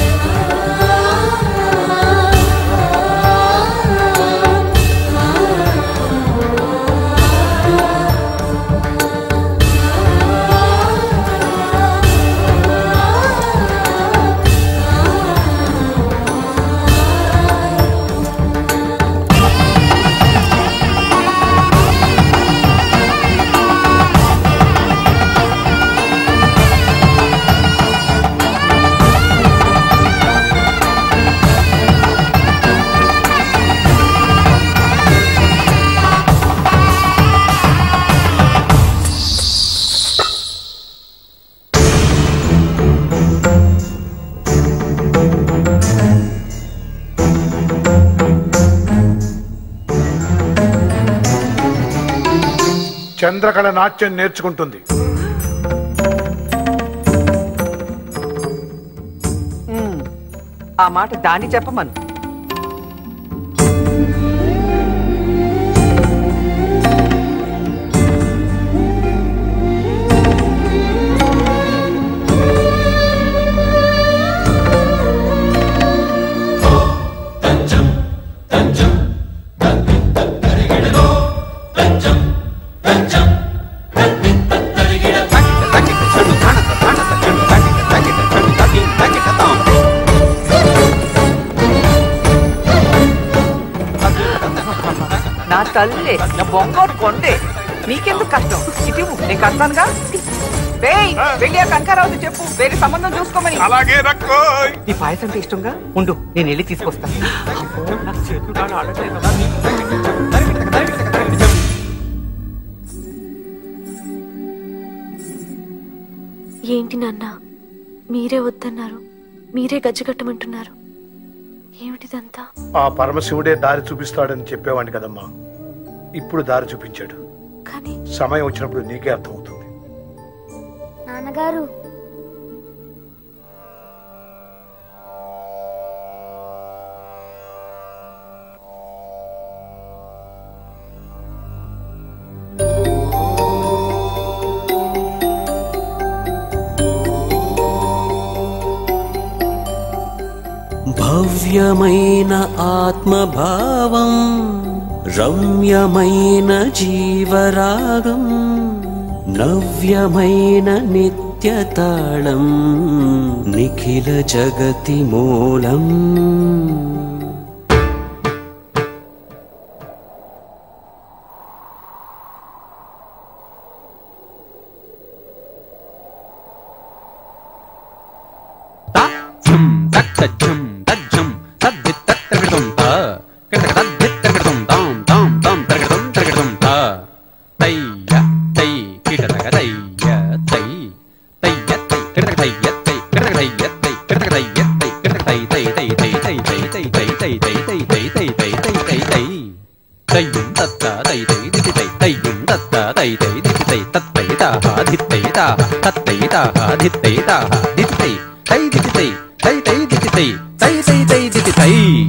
చంద్రకళ నాట్యం నేర్చుకుంటుంది ఉమ్, ఆ మాట దాన్ని చెప్పమను నా తల్లి నా బొంగోడు కొండే నీకెందుకు కష్టం ఇటు ఇవ్వు, నేను కడతానుగా రేయ్ వెళ్ళి ఆ కనకారావుతో చెప్పు వేరే సంబంధం చూసుకోమని అలాగే రక్కో నీ పాయసం అంటే ఇష్టంగా ఉండు నేను వెళ్ళి తీసుకొస్తాను అబ్బో, నాకు చేతులు కాళ్ళు ఆడట్లేదు కదా. ఏంటి నాన్న మీరే వద్దన్నారు మీరే గజ్జగట్టమంటున్నారు ఏమిటిదంతా ఆ పరమశివుడే దారి చూపిస్తాడని చెప్పేవాడిని కదమ్మా ఇప్పుడు దారి చూపించాడు కానీ సమయం వచ్చినప్పుడు నీకే అర్థమవుతుంది నాన్నగారు భవ్యమైన ఆత్మభావం రమ్యమైన జీవరాగం నవ్యమైన నిత్యతాళం నిఖిల జగతి మూలం ఝం దక్క ఝం దజ్జం తద్దిత్ తత్తగడం త కడక తద్దిత్ తగడం తాం తాం తాం తగడం తగడం త తయ్య తై కిటతగ తయ్య తై తయ్య తై కిటతగ తయ్య తై కిటతగ తయ్య తై కిటతగ తయ్య తై కిటతగ తై తై తై తై తై తై తై తై తై తై తై తై తై తై తై తై తై తయ్యం తత్త తై తై దితి తై తయ్యం తత్త తై తై దితి తై తత్తై తాహ ధిత్తై తాహ తత్తై తాహ ధిత్తై తాహ దితి తై తై దితి తై తై తై దితి తై తై తై తై దితి తై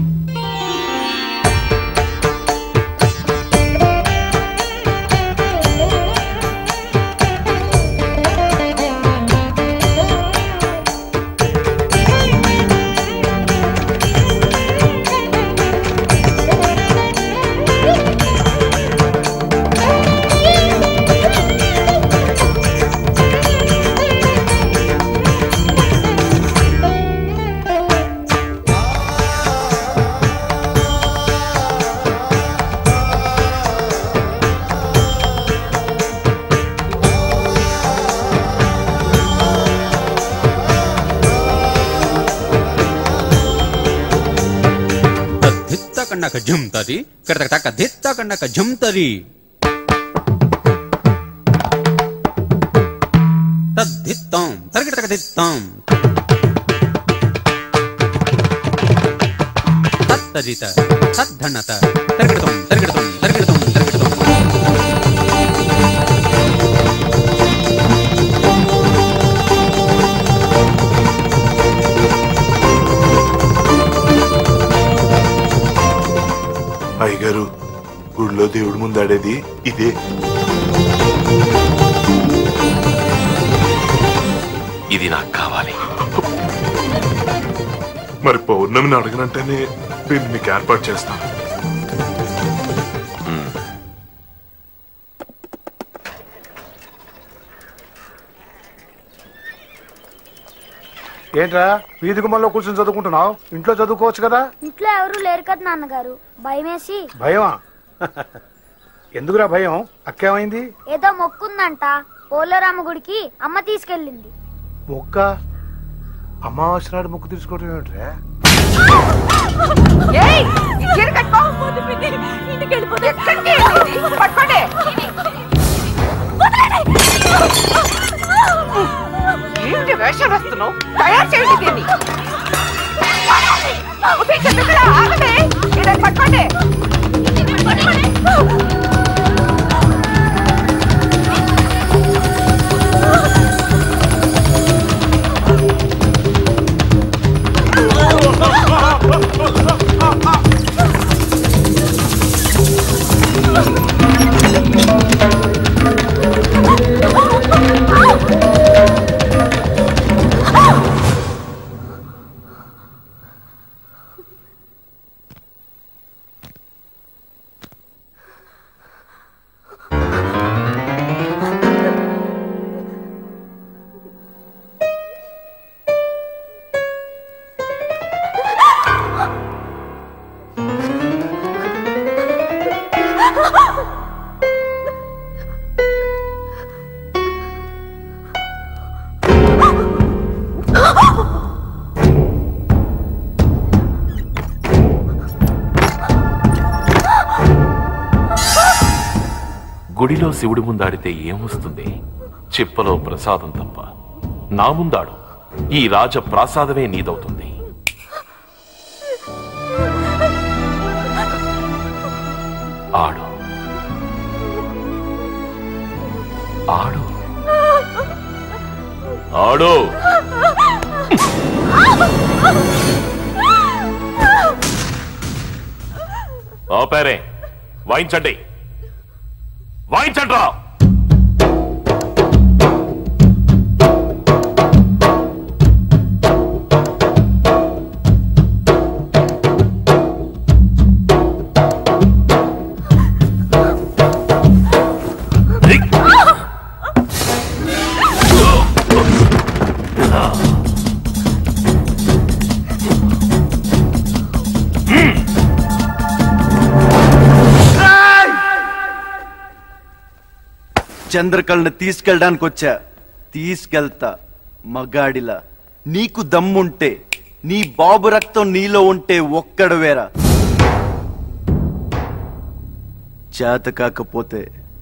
తద్ధిత్త కన్నక ఝం తది కడతక తక ధిత్త కన్నక ఝం తది తద్ధిత్తాం తరగటక ధిత్తాం తత్తదిత తద్ధనత తరగడతం తరగడతం తరగడతం తరగడతం అయ్యగారు గుడిలో దేవుడి ముందు ఆడేది ఇదే ఇది నాకు కావాలి మరి పౌర్ణమిని అడగనంటేనే దీన్ని మీకు ఏర్పాటు చేస్తాను ఏంట్రా వీధి గుమ్మంలో కూర్చొని చదువుకుంటున్నావు ఇంట్లో చదువుకోవచ్చు కదా ఇంట్లో ఎవరు లేరు కదా నాన్నగారు భయమేసి భయమా ఎందుకురా భయం అక్కేమైంది ఏదో మొక్కుందంట పోలేరామ గుడికి అమ్మ తీసుకెళ్ళింది మొక్క అమావాస్య నాడు మొక్కు తీసుకోవడం ఏమిట్రా ఏయ్, ఈ చీర కట్టుకో. ఎక్కడికి వెళ్ళింది? పట్టుకోండి. ఏంటి వేషం వేస్తున్నావు తయారు చేయండి దీన్ని ఉసేయ్, చెప్పేదిరా, ఆగండి. వీళ్ళని పట్టుకోండి గుడిలో శివుడి ముందాడితే ఏమొస్తుంది చిప్పలో ప్రసాదం తప్ప నా ముందాడు ఈ రాజ ప్రాసాదమే నీదవుతుంది ఆడు ఆడు ఆడు ఆపారే వాయించండి వాయించండి రా చంద్రకళను తీసుకెళ్ళడానికి వచ్చా తీసుకెళ్తా మగాడిలా నీకు దమ్ముంటే నీ బాబు రక్తం నీలో ఉంటే ఒక్కడు వేరా చేత కాకపోతే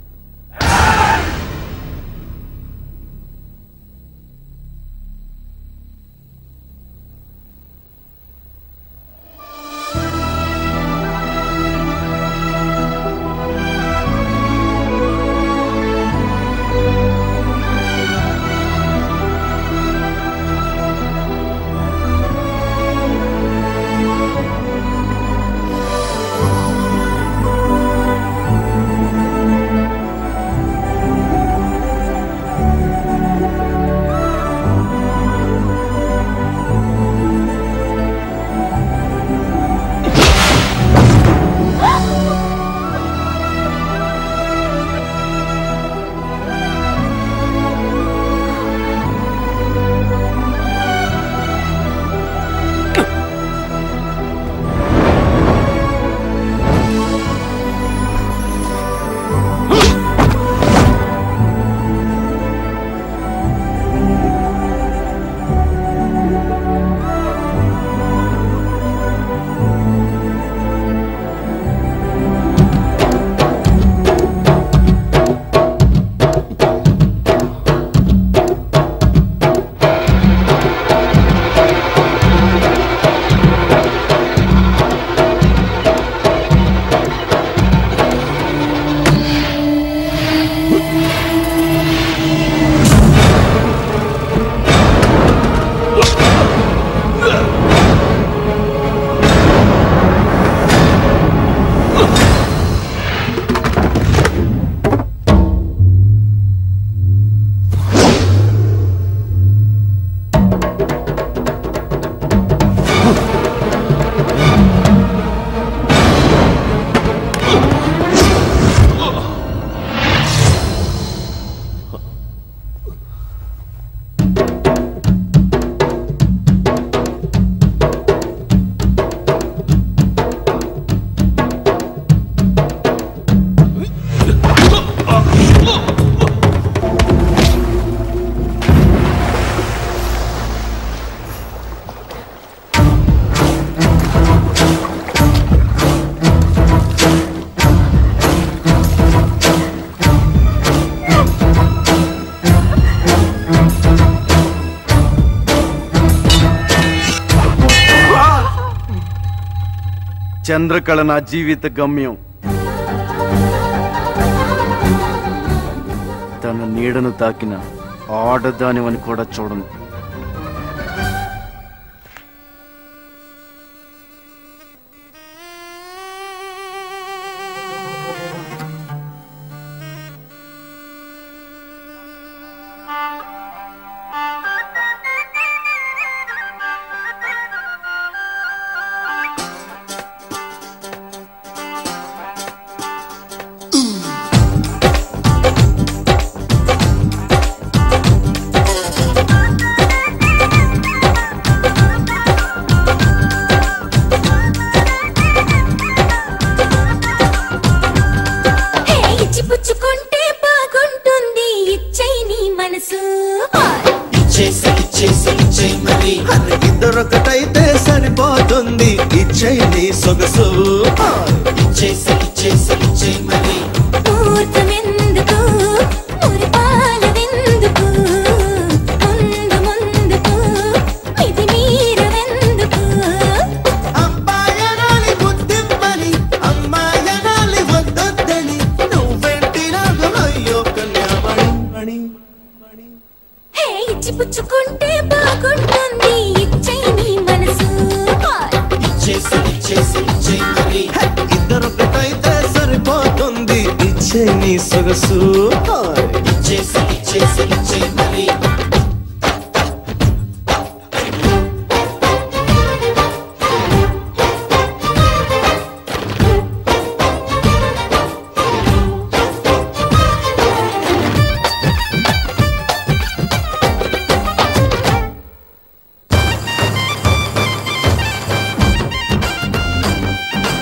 చంద్రకళ నా జీవిత గమ్యం తన నీడను తాకిన ఆడదానివని కూడా చూడను హే, ఇచ్చి పుచ్చుకుంటే బాగుంటుంది ఇచ్చై నీ మనసు ఇచ్చేసి ఇచ్చేసి ఇచ్చేయి మరి ఇద్దరొకటైతే సరిపోతుంది ఇచ్చేయి నీ సొగసు ఇచ్చేసి ఇచ్చేసి ఇచ్చేయి మరి ముహూర్తమెందుకు మురిపాలవెందుకు ముందు ముందుకు ఇది మీరవెందుకు అబ్బాయనాలి బుద్ధిమ్మని అమ్మాయనాలి వద్దొద్దని నువ్వెంటి నాకు అయ్యో కన్యామణి హే ఇచ్చి పుచ్చుకుంటే బాగుంటుంది ఇచ్చై నీ మనసు ఇచ్చేసి ఇచ్చేసి ఇచ్చేయి మరి ఇద్దరొకటైతే సరిపోతుంది ఇచ్చేయి నీ సొగసు ఇచ్చేసి ఇచ్చేసి ఇచ్చేయి మరి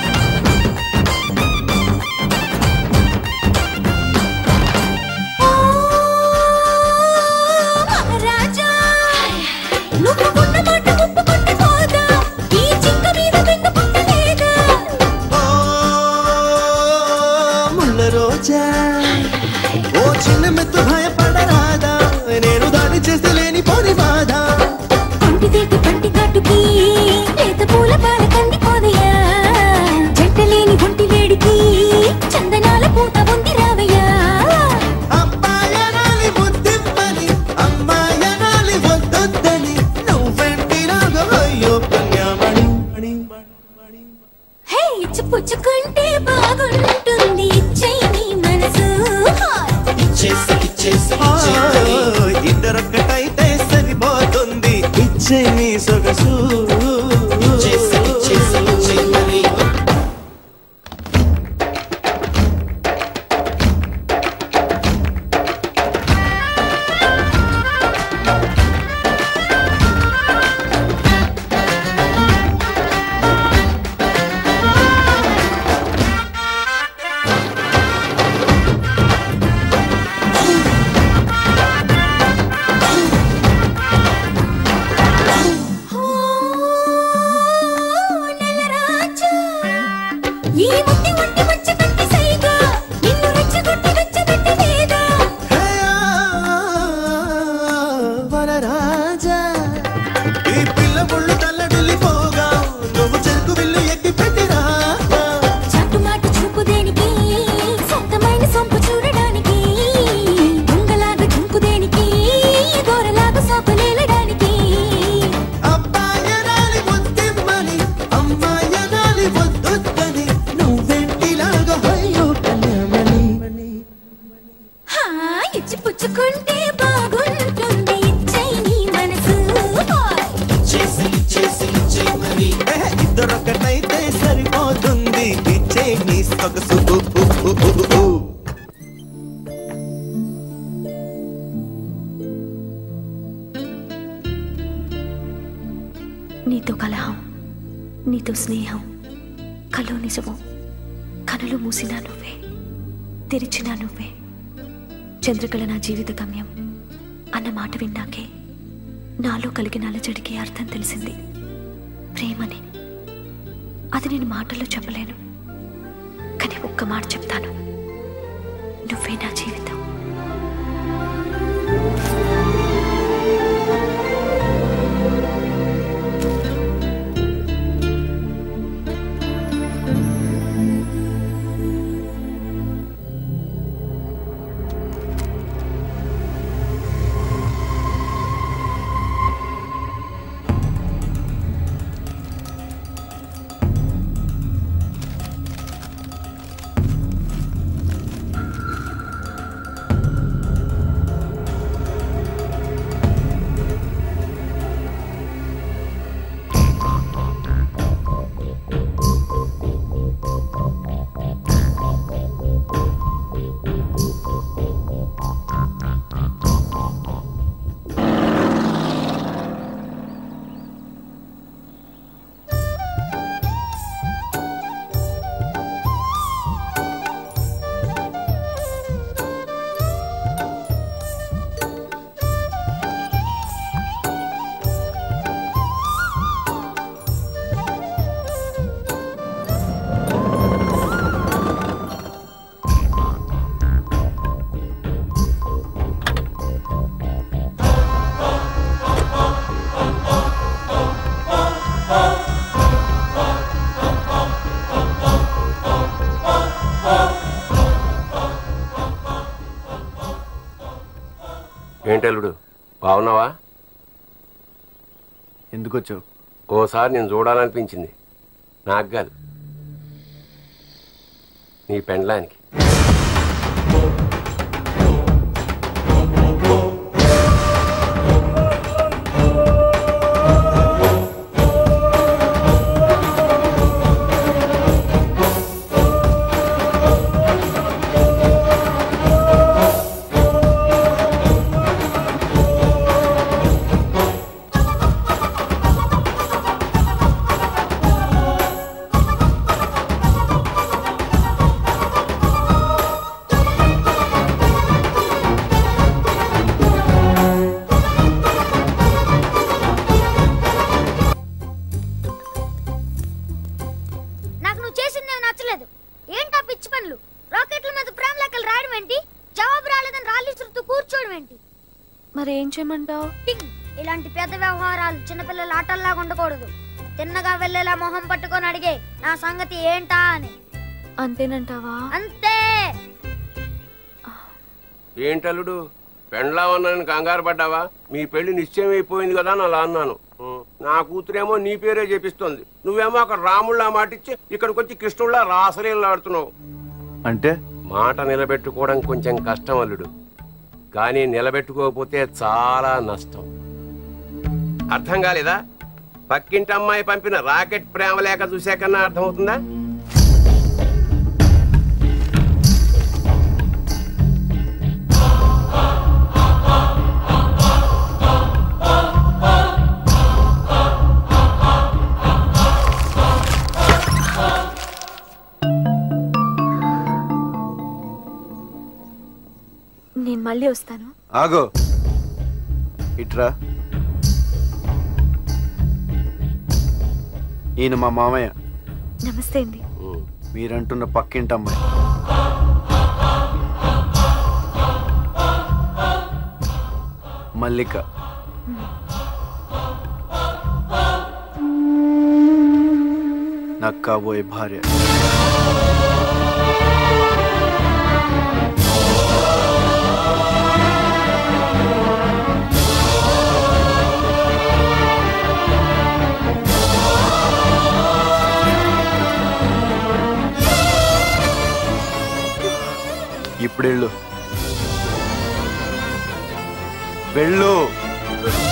ఆ ముళ్ళ రోజా ఓ చిన్న మెత్తు భయపడరాదా నేను దాడి చేస్తే లేని పోని బాధ పంటిదేటి పంటి కాటుకి లేత పూల పాల కంది పోదయ్యా జంటలేని ఒంటి వేడికి చందనాల పూత ఉంది రావయ్యా అబ్బాయనాలి ముద్దిమ్మని అమ్మాయనాలి వద్దొద్దని నువ్వెంటి రాగవయ్యో కన్యామణి హే ఇచ్చి పుచ్చుకుంటే బాగుంటుంది ఇచ్చేయి నీ మనసు ఇచ్చేసి ఇచ్చేసి ఇద్దరొక్కటైతే సరిపోతుంది ఇచ్చే నీ సొగసు ఇచ్చేసి ఇచ్చేసి ఇచ్చే మరి ఈ ముట్టి ముట్టి మచ్చ కట్టి సైగా నిన్ను రెచ్చగొట్టి రెచ్చగొట్టి వేగా వరరాజా ఈ పిల్ల ముళ్ళు తల్లడిల్లిపోగా నువ్వు చెరుకు విల్లు ఎక్కి పెట్టిరా చాటుమాటు చూపు దేనికి సొంతమైన సొంపు చూడడానికి దొంగలాగా చుంకు దేనికి గోరలాగా సోపు లేలడానికి అబ్బాయనాలి ముద్దిమ్మని అమ్మాయనాలి వద్దొద్దని నువ్వెంటిలాగా అయ్యో కన్యామణి హా ఇచ్చి పుచ్చుకుంటే బాగుంటుంది ఇచ్చేయి నీ మనసు చేసి చేసి ఇచ్చే మరి ఇద్దరొక్కటైతే సరిపోతుంది ఇచ్చే నీ సొగసు ఊ, ఊ, ఊ, ఊ, ఊ. నీతో కలహం నీతో స్నేహం కలో నిజము కనులు మూసినా నువ్వే తెరిచినా నువ్వే చంద్రకళ నా జీవిత గమ్యం అన్న మాట విన్నాకే నాలో కలిగిన అలజడికి అర్థం తెలిసింది ప్రేమని అది నేను మాటల్లో చెప్పలేను కానీ ఒక్క మాట చెప్తాను నువ్వే నా జీవితం ఏంటల్లుడు బాగున్నావా ఎందుకు వచ్చావు ఓసారి నేను చూడాలనిపించింది నాకు కాదు నీ పెండ్లానికి రాకెట్ల మీద ప్రేమ లెక్కలు రాయడం ఏంటి జవాబు రాలేదని రాళ్ళు ఇసురుతూ కూర్చోవడం ఏంటి మరి ఏం చేయమంటావు టింగ్. ఇలాంటి పెద్ద వ్యవహారాలు చిన్నపిల్లల ఆటల్లాగా ఉండకూడదు తిన్నగా వెళ్ళేలా మొహం పట్టుకొని అడిగే నా సంగతి ఏంటా అని అంతేనంటావా అంతే ఏంటల్లుడు పెండ్లామన్నాను కంగారు పడ్డావా మీ పెళ్లి నిశ్చయం అయిపోయింది కదా అని అలా అన్నాను ఉం. నా కూతురేమో నీ పేరే చెప్పిస్తోంది నువ్వేమో అక్కడ రాముళ్ళ మాటిచ్చి ఇక్కడికి వచ్చి కృష్ణుళ్ళ రాసలీలు ఆడుతున్నావు అంటే మాట నిలబెట్టుకోవడం కొంచెం కష్టం అల్లుడు కానీ నిలబెట్టుకోకపోతే చాలా నష్టం అర్థం కాలేదా పక్కింటి అమ్మాయి పంపిన రాకెట్ ప్రేమ లేక చూసాకన్నా అర్థమవుతుందా నేను మళ్ళీ వస్తాను ఆగో ఇట్రా ఈయన మా మామయ్య నమస్తే అండి మీరంటున్న పక్కింటి అమ్మాయి మల్లిక నాకు కాబోయే భార్య ఇప్పుడు వెళ్ళు వెళ్ళు